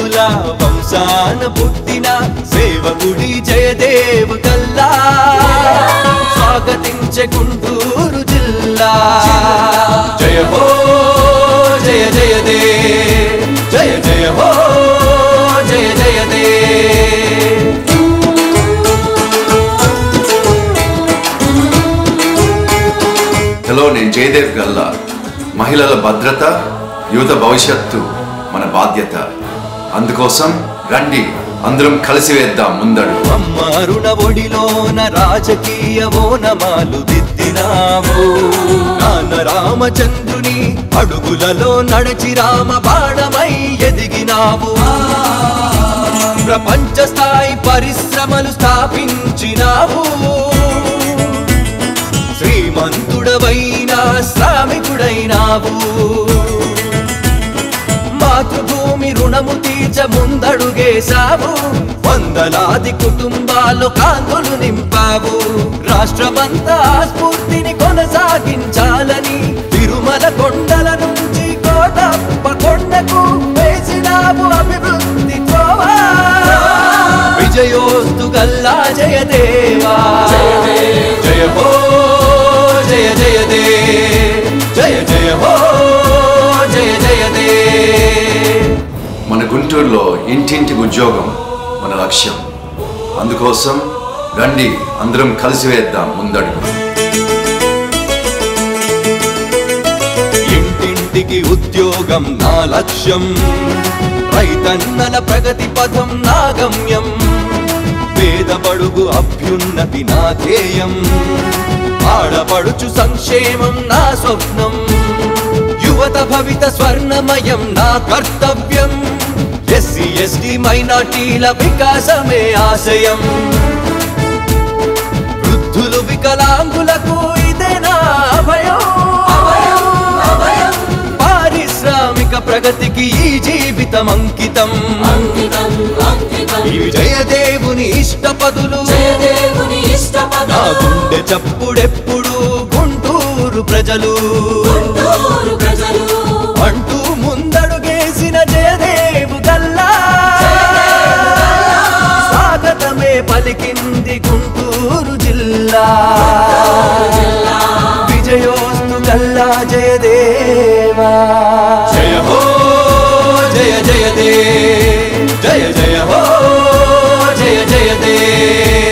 రైతుల వంశాన పుట్టిన సేవకుడి జయదేవ్ కల్లా స్వాగతించే గుంటూరు జిల్లా జయ హో జయ జయ దే జయ జయ హో జయ జయ దే హలో నేను జయదేవ్ గల్లా మహిళల భద్రత యువత భవిష్యత్తు మన బాధ్యత అందుకోసం రండి అందరం కలిసి వేద్దాం ముందడు అమ్మారుణ ఒడిలోన రాజకీయ ఓనమాలు దిద్దినావు నాన్న రామచంద్రుని అడుగులలో నడిచి రామ బాణమై ఎదిగినావు ప్రపంచ స్థాయి పరిశ్రమలు స్థాపించినావు శ్రీమంతుడవైన శ్రామికుడైనావు మాతృభూమి రుణము తీర్చ ముందడుగేశావు వందలాది కుటుంబాలు కాంతులు నింపావు రాష్ట్రమంతా ఆ స్ఫూర్తిని కొనసాగించాలని తిరుమల కొండల నుంచి కోటప్ప కొండకు వేసినావు అభివృద్ధి త్రోవా విజయోస్తు గల్లా జయదేవా జయ హో జయ జయ దే జయ జయ హో జయ జయ దే మన గుంటూరులో ఇంటింటికి ఉద్యోగం మన లక్ష్యం అందుకోసం రండి అందరం కలిసి వేద్దాం ముందడుగు ఇంటింటికి ఉద్యోగం నా లక్ష్యం రైతన్నల ప్రగతి పథం నా గమ్యం పేద బడుగు అభ్యున్నతి నా ధ్యేయం ఆడపడుచు సంక్షేమం నా స్వప్నం యువత భవిత స్వర్ణమయం నా కర్తవ్యం ఎస్సీ ఎస్టీ మైనార్టీల వికాసమే ఆశయం వృద్ధులు వికలాంగులకు ఇదే నా అభయం పారిశ్రామిక ప్రగతికి ఈ జీవితం అంకితం ఇవి జయదేవుని ఇష్టపదులు జయదేవుని నా ఇష్టపదాలు గుండె చప్పుడెప్పుడు గుంటూరు ప్రజలు గుంటూరు ప్రజలు అంటూ ముందడుగేసిన జయదేవు గల్లా స్వాగతమే పలికింది గుంటూరు జిల్లా విజయోస్తు గల్లా జయదేవా జయ హో జయ జయ దే జయ జయ హో జయ జయ దే